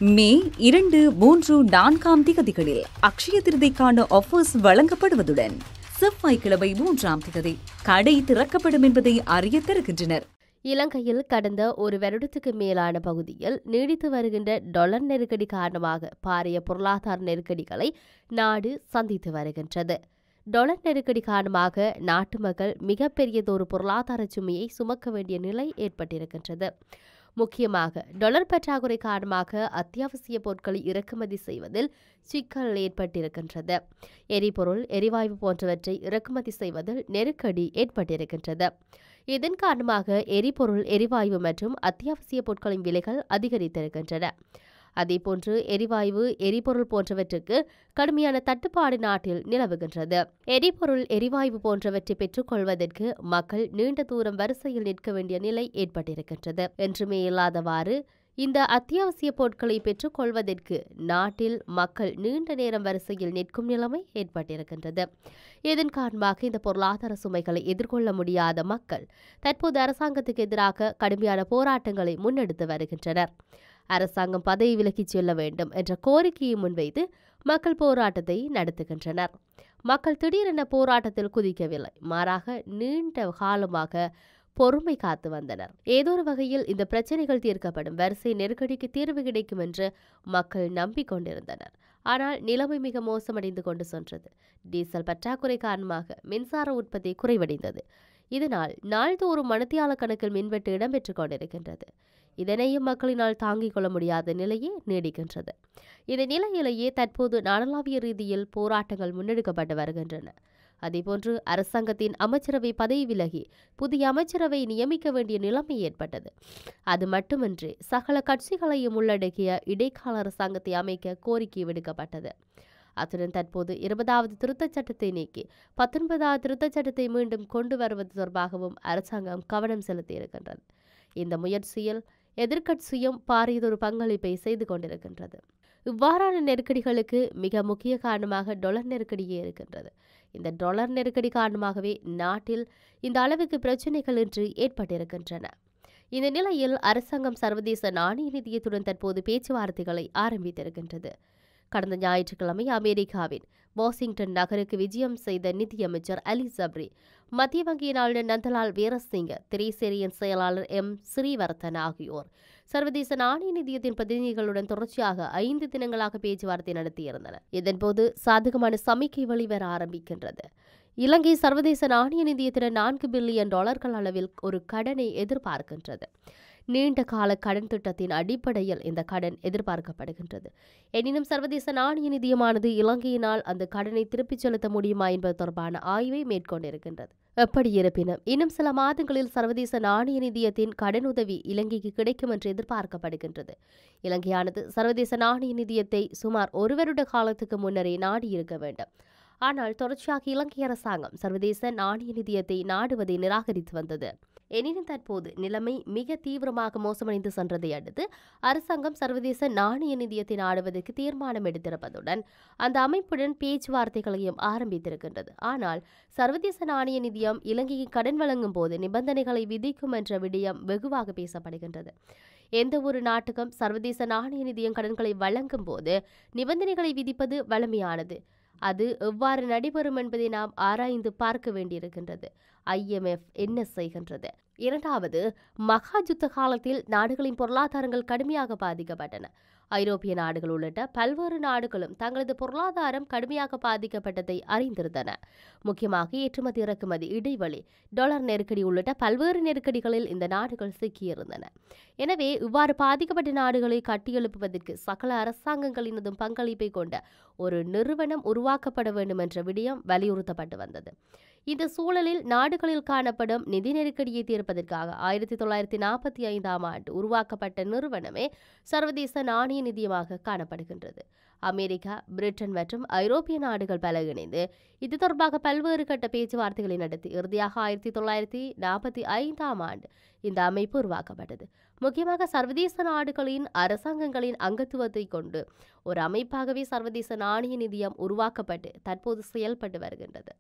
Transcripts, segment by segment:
மே இரண்டு மூன்று நான்காம் திகதிகளில் அக்ஷய திருதிக்கான ஆஃபர்ஸ் வழங்கப்படுவதுடன் செவ்வாய்க்கிழமை மூன்றாம் திகதி கடை திறக்கப்படும் என்பதை அறிய தருகின்றனர் இலங்கையில் கடந்த ஒரு வருடத்துக்கு மேலான பகுதியில் நீடித்து வருகின்ற டொலர் நெருக்கடி காரணமாக பாரிய பொருளாதார நெருக்கடிகளை நாடு சந்தித்து வருகின்றது டொலர் நெருக்கடி காரணமாக நாட்டு மக்கள் மிகப்பெரியதொரு பொருளாதார சுமையை சுமக்க வேண்டிய நிலை ஏற்பட்டிருக்கின்றது முக்கியமாக டொலர் பற்றாக்குறை காரணமாக அத்தியாவசிய பொருட்களை இறக்குமதி செய்வதில் சிக்கல் ஏற்பட்டிருக்கின்றது எரிபொருள் எரிவாயு போன்றவற்றை இறக்குமதி செய்வதில் நெருக்கடி ஏற்பட்டிருக்கின்றது இதன் காரணமாக எரிபொருள் எரிவாயு மற்றும் அத்தியாவசிய பொருட்களின் விலைகள் அதிகரித்திருக்கின்றன அதேபோன்று எரிவாயு எரிபொருள் போன்றவற்றுக்கு கடுமையான தட்டுப்பாடு நாட்டில் நிலவுகின்றது எரிபொருள் எரிவாயு போன்றவற்றை பெற்றுக்கொள்வதற்கு மக்கள் நீண்ட தூரம் வரிசையில் நிற்க வேண்டிய நிலை ஏற்பட்டிருக்கின்றது என்றுமே இல்லாதவாறு இந்த அத்தியாவசிய பொருட்களை பெற்றுக்கொள்வதற்கு நாட்டில் மக்கள் நீண்ட நேரம் வரிசையில் நிற்கும் நிலைமை ஏற்பட்டிருக்கின்றது இதன் காரணமாக இந்த பொருளாதார சுமைகளை எதிர்கொள்ள முடியாத மக்கள் தற்போது அரசாங்கத்துக்கு எதிராக கடுமையான போராட்டங்களை முன்னெடுத்து வருகின்றனர் அரசாங்கம் பதவி விலகிச் செல்ல வேண்டும் என்ற கோரிக்கையை முன்வைத்து மக்கள் போராட்டத்தை நடத்துகின்றனர் மக்கள் திடீரென போராட்டத்தில் குதிக்கவில்லை மாறாக நீண்ட காலமாக பொறுமை காத்து வந்தனர் ஏதோ ஒரு வகையில் இந்த பிரச்சனைகள் தீர்க்கப்படும் வரிசை நெருக்கடிக்கு தீர்வு கிடைக்கும் என்று மக்கள் நம்பிக்கொண்டிருந்தனர் ஆனால் நிலைமை மிக மோசமடைந்து கொண்டு சென்றது டீசல் பற்றாக்குறை காரணமாக மின்சார உற்பத்தி குறைவடைந்தது இதனால் நாள்தோறும் மணத்தியால கணக்கில் மின்வெட்டு இடம்பெற்றுக் கொண்டிருக்கின்றது இதனையும் மக்களினால் தாங்கிக் கொள்ள முடியாத நிலையே நீடிக்கின்றது இந்த நிலையிலேயே தற்போது நாடளாவிய ரீதியில் போராட்டங்கள் முன்னெடுக்கப்பட்டு வருகின்றன அதேபோன்று அரசாங்கத்தின் அமைச்சரவை பதவி விலகி புதிய அமைச்சரவை நியமிக்க வேண்டிய நிலைமை ஏற்பட்டது அது மட்டுமின்றி சகல கட்சிகளையும் உள்ளடக்கிய இடைக்கால அரசாங்கத்தை அமைக்க கோரிக்கை விடுக்கப்பட்டது அத்துடன் தற்போது இருபதாவது திருத்தச் சட்டத்தை நீக்கி பத்தொன்பதாவது திருத்தச் சட்டத்தை மீண்டும் கொண்டு வருவது தொடர்பாகவும் அரசாங்கம் கவனம் செலுத்தியிருக்கின்றது இந்த முயற்சியில் எதிர்க்கட்சியும் பாரியதொரு பங்களிப்பை செய்து கொண்டிருக்கின்றது இவ்வாறான நெருக்கடிகளுக்கு மிக முக்கிய காரணமாக டொலர் நெருக்கடியே இருக்கின்றது இந்த டொலர் நெருக்கடி காரணமாகவே நாட்டில் இந்த அளவுக்கு பிரச்சினைகள் இன்று ஏற்பட்டிருக்கின்றன இந்த நிலையில் அரசாங்கம் சர்வதேச நாணய நிதியத்துடன் தற்போது பேச்சுவார்த்தைகளை ஆரம்பித்திருக்கின்றது கடந்த ஞாயிற்றுக்கிழமை அமெரிக்காவின் வாஷிங்டன் நகருக்கு விஜயம் செய்த நிதியமைச்சர் அலி சப்ரி மத்திய வங்கியின் ஆளுநர் நந்தலால் வீரசிங்க திரைசேரியின் செயலாளர் எம் ஸ்ரீவர்தன் ஆகியோர் சர்வதேச நாணய நிதியத்தின் பிரதிநிதிகளுடன் தொடர்ச்சியாக ஐந்து தினங்களாக பேச்சுவார்த்தை நடத்தியிருந்தனர் இதன்போது சாதகமான சமிக்கை வெளிவர ஆரம்பிக்கின்றது இலங்கை சர்வதேச நாணய நிதியத்திடம் நான்கு பில்லியன் டாலர்கள் அளவில் ஒரு கடனை எதிர்பார்க்கின்றது நீண்ட கால கடன் திட்டத்தின் அடிப்படையில் இந்த கடன் எதிர்பார்க்கப்படுகின்றது எனினும் சர்வதேச நாணய நிதியமானது இலங்கையினால் அந்த கடனை திருப்பிச் செலுத்த முடியுமா என்பது தொடர்பான ஆய்வை மேற்கொண்டிருக்கின்றது எப்படி இருப்பினும் இன்னும் சில மாதங்களில் சர்வதேச நாணய நிதியத்தின் கடனுதவி இலங்கைக்கு கிடைக்கும் என்று எதிர்பார்க்கப்படுகின்றது இலங்கையானது சர்வதேச நாணய நிதியத்தை சுமார் ஒரு வருட காலத்துக்கு முன்னரே நாடியிருக்க வேண்டும் ஆனால் தொடர்ச்சியாக இலங்கை அரசாங்கம் சர்வதேச நாணய நிதியத்தை நாடுவதை நிராகரித்து வந்தது எனினும் தற்போது நிலைமை மிக தீவிரமாக மோசமடைந்து சென்றதை அடுத்து அரசாங்கம் சர்வதேச நாணய நிதியத்தை நாடுவதற்கு தீர்மானம் எடுத்திருப்பதுடன் அந்த அமைப்புடன் பேச்சுவார்த்தைகளையும் ஆரம்பித்திருக்கின்றது ஆனால் சர்வதேச நாணய நிதியம் இலங்கைக்கு கடன் வழங்கும் போது நிபந்தனைகளை விதிக்கும் என்ற விடயம் வெகுவாக பேசப்படுகின்றது எந்த ஒரு நாட்டுக்கும் சர்வதேச நாணய நிதியம் கடன்களை வழங்கும் போது நிபந்தனைகளை விதிப்பது வழமையானது அது எவ்வாறு நடைபெறும் என்பதை நாம் ஆராய்ந்து பார்க்க வேண்டியிருக்கின்றது ஐஎம்எஃப் என்ன செய்கின்றது இரண்டாவது மகா யுத்த காலத்தில் நாடுகளின் பொருளாதாரங்கள் கடுமையாக பாதிக்கப்பட்டன ஐரோப்பிய நாடுகள் உள்ளிட்ட பல்வேறு நாடுகளும் தங்களது பொருளாதாரம் கடுமையாக பாதிக்கப்பட்டதை அறிந்திருந்தன முக்கியமாக ஏற்றுமதி இறக்குமதி இடைவெளி டாலர் நெருக்கடி உள்ளிட்ட பல்வேறு நெருக்கடிகளில் இந்த நாடுகள் சிக்கியிருந்தன எனவே இவ்வாறு பாதிக்கப்பட்ட நாடுகளை கட்டியெழுப்புவதற்கு சகல அரசாங்கங்களினதும் பங்களிப்பை கொண்ட ஒரு நிறுவனம் உருவாக்கப்பட வேண்டும் என்ற விடயம் வலியுறுத்தப்பட்டு வந்தது இந்த சூழலில் நாடுகளில் காணப்படும் நிதி நெருக்கடியை தீர்ப்பதற்காக ஆயிரத்தி தொள்ளாயிரத்தி நாற்பத்தி ஐந்தாம் ஆண்டு உருவாக்கப்பட்ட நிறுவனமே சர்வதேச நாணய நிதியமாக காணப்படுகின்றது அமெரிக்கா பிரிட்டன் மற்றும் ஐரோப்பிய நாடுகள் பல இணைந்து இது தொடர்பாக பல்வேறு கட்ட பேச்சுவார்த்தைகளை நடத்தி இறுதியாக ஆயிரத்தி தொள்ளாயிரத்தி நாற்பத்தி ஐந்தாம் ஆண்டு இந்த அமைப்பு உருவாக்கப்பட்டது முக்கியமாக சர்வதேச நாடுகளின் அரசாங்கங்களின் அங்கத்துவத்தை கொண்டு ஒரு அமைப்பாகவே சர்வதேச நாணய நிதியம் உருவாக்கப்பட்டு தற்போது செயல்பட்டு வருகின்றது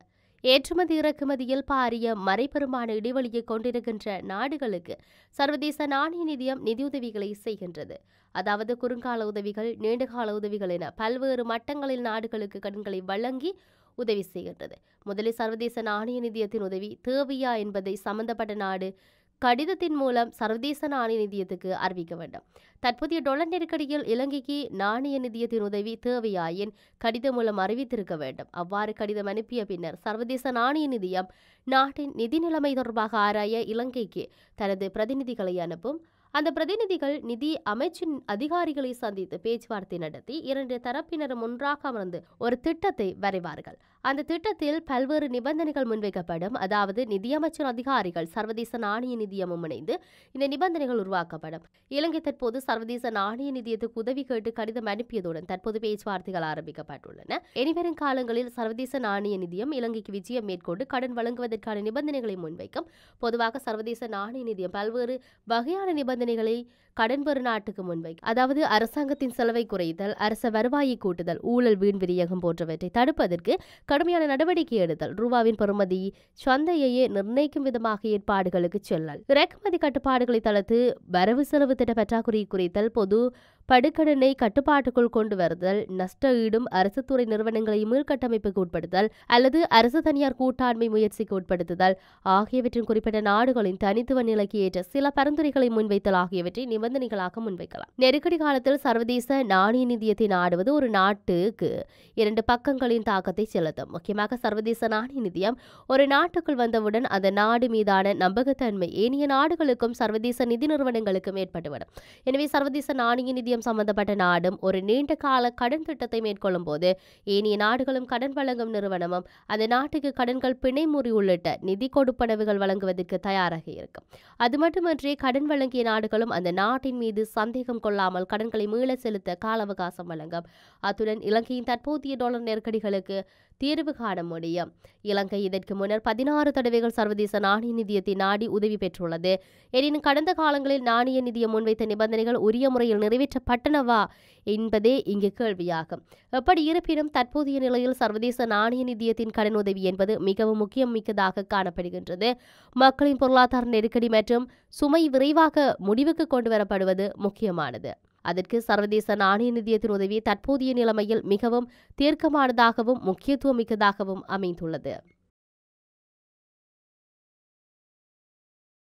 ஏற்றுமதி இறக்குமதியில் பாரிய மறைபெருமான இடைவெளியை கொண்டிருக்கின்ற நாடுகளுக்கு சர்வதேச நாணய நிதியம் நிதியுதவிகளை செய்கின்றது அதாவது குறுங்கால உதவிகள் நீண்டகால உதவிகள் என பல்வேறு மட்டங்களில் நாடுகளுக்கு கடன்களை வழங்கி உதவி செய்கின்றது முதலில் சர்வதேச நாணய நிதியத்தின் உதவி தேவையா என்பதை சம்பந்தப்பட்ட நாடு கடிதத்தின் மூலம் சர்வதேச நாணய நிதியத்துக்கு அறிவிக்க வேண்டும் தற்போதைய டொலர் நெருக்கடியில் இலங்கைக்கு நாணய நிதியத்தின் உதவி தேவையாயின் கடிதம் மூலம் அறிவித்திருக்க வேண்டும் அவ்வாறு கடிதம் அனுப்பிய பின்னர் சர்வதேச நாணய நிதியம் நாட்டின் நிதி நிலைமை தொடர்பாக ஆராய இலங்கைக்கு தனது பிரதிநிதிகளை அனுப்பும் அந்த பிரதிநிதிகள் நிதி அமைச்சின் அதிகாரிகளை சந்தித்து பேச்சுவார்த்தை நடத்தி இரண்டு தரப்பினரும் ஒன்றாக அமர்ந்து ஒரு திட்டத்தை வரைவார்கள் அந்த திட்டத்தில் பல்வேறு நிபந்தனைகள் முன்வைக்கப்படும் அதாவது நிதியமைச்சர் அதிகாரிகள் சர்வதேச நாணய நிதியமும் இணைந்து இந்த நிபந்தனைகள் உருவாக்கப்படும் இலங்கை தற்போது சர்வதேச நாணய நிதியத்துக்கு உதவி கேட்டு கடிதம் அனுப்பியதுடன் தற்போது பேச்சுவார்த்தைகள் ஆரம்பிக்கப்பட்டுள்ளன இனிவரும் காலங்களில் சர்வதேச நாணய நிதியம் இலங்கைக்கு விஜயம் மேற்கொண்டு கடன் வழங்குவதற்கான நிபந்தனைகளை முன்வைக்கும் பொதுவாக சர்வதேச நாணய நிதியம் பல்வேறு வகையான நிபந்தனைகளை கடன் பெறு நாட்டுக்கு முன்வைக்கும் அதாவது அரசாங்கத்தின் செலவை குறைத்தல் அரச வருவாயை கூட்டுதல் ஊழல் வீண் விநியோகம் போன்றவற்றை தடுப்பதற்கு கடுமையான நடவடிக்கை எடுத்தல் ரூபாவின் பெறுமதி சந்தையையே நிர்ணயிக்கும் விதமாக ஏற்பாடுகளுக்கு செல்லல் இறக்குமதி கட்டுப்பாடுகளை தளர்த்து வரவு செலவு திட்ட பற்றாக்குறை குறைத்தல் பொது படுகடனை கட்டுப்பாட்டுக்குள் கொண்டு வருதல் நஷ்ட ஈடும் அரசு துறை நிறுவனங்களை மீள்கட்டமைப்புக்கு உட்படுத்தல் அல்லது அரசு தனியார் கூட்டாண்மை முயற்சிக்கு உட்படுத்துதல் ஆகியவற்றின் குறிப்பிட்ட நாடுகளின் தனித்துவ நிலைக்கு ஏற்ற சில பரிந்துரைகளை முன்வைத்தல் ஆகியவற்றை நிபந்தனைகளாக முன்வைக்கலாம் நெருக்கடி காலத்தில் சர்வதேச நாணய நிதியத்தை நாடுவது ஒரு நாட்டுக்கு இரண்டு பக்கங்களின் தாக்கத்தை செலுத்தும் முக்கியமாக சர்வதேச நாணய நிதியம் ஒரு நாட்டுக்குள் வந்தவுடன் அந்த நாடு மீதான நம்பகத்தன்மை ஏனைய நாடுகளுக்கும் சர்வதேச நிதி நிறுவனங்களுக்கும் ஏற்பட்டுவிடும் எனவே சர்வதேச நாணய நிதியம் சம்பந்தப்பட்ட நாடும் ஒரு நீண்ட கால கடன் திட்டத்தை மேற்கொள்ளும் போது ஏனைய நாடுகளும் கடன் வழங்கும் நிறுவனமும் அந்த நாட்டுக்கு கடன்கள் பிணைமுறி உள்ளிட்ட நிதி கொடுப்பனவுகள் வழங்குவதற்கு தயாராக இருக்கும் அது மட்டுமன்றி கடன் வழங்கிய நாடுகளும் அந்த நாட்டின் மீது சந்தேகம் கொள்ளாமல் கடன்களை மீள செலுத்த கால அவகாசம் வழங்கும் அத்துடன் இலங்கையின் தற்போதைய டாலர் நெருக்கடிகளுக்கு தீர்வு காண முடியும் இலங்கை இதற்கு முன்னர் பதினாறு தடவைகள் சர்வதேச நாணய நிதியத்தை நாடி உதவி பெற்றுள்ளது எனினும் கடந்த காலங்களில் நாணய நிதியம் முன்வைத்த நிபந்தனைகள் உரிய முறையில் நிறைவேற்றப்பட்டனவா என்பதே இங்கு கேள்வியாகும் எப்படி இருப்பினும் தற்போதைய நிலையில் சர்வதேச நாணய நிதியத்தின் கடன் உதவி என்பது மிகவும் முக்கியம் மிக்கதாக காணப்படுகின்றது மக்களின் பொருளாதார நெருக்கடி மற்றும் சுமை விரைவாக முடிவுக்கு கொண்டு வரப்படுவது முக்கியமானது அதற்கு சர்வதேச நாணய நிதியத்தின் உதவி தற்போதைய நிலைமையில் மிகவும் தீர்க்கமானதாகவும் முக்கியத்துவம் மிக்கதாகவும் அமைந்துள்ளது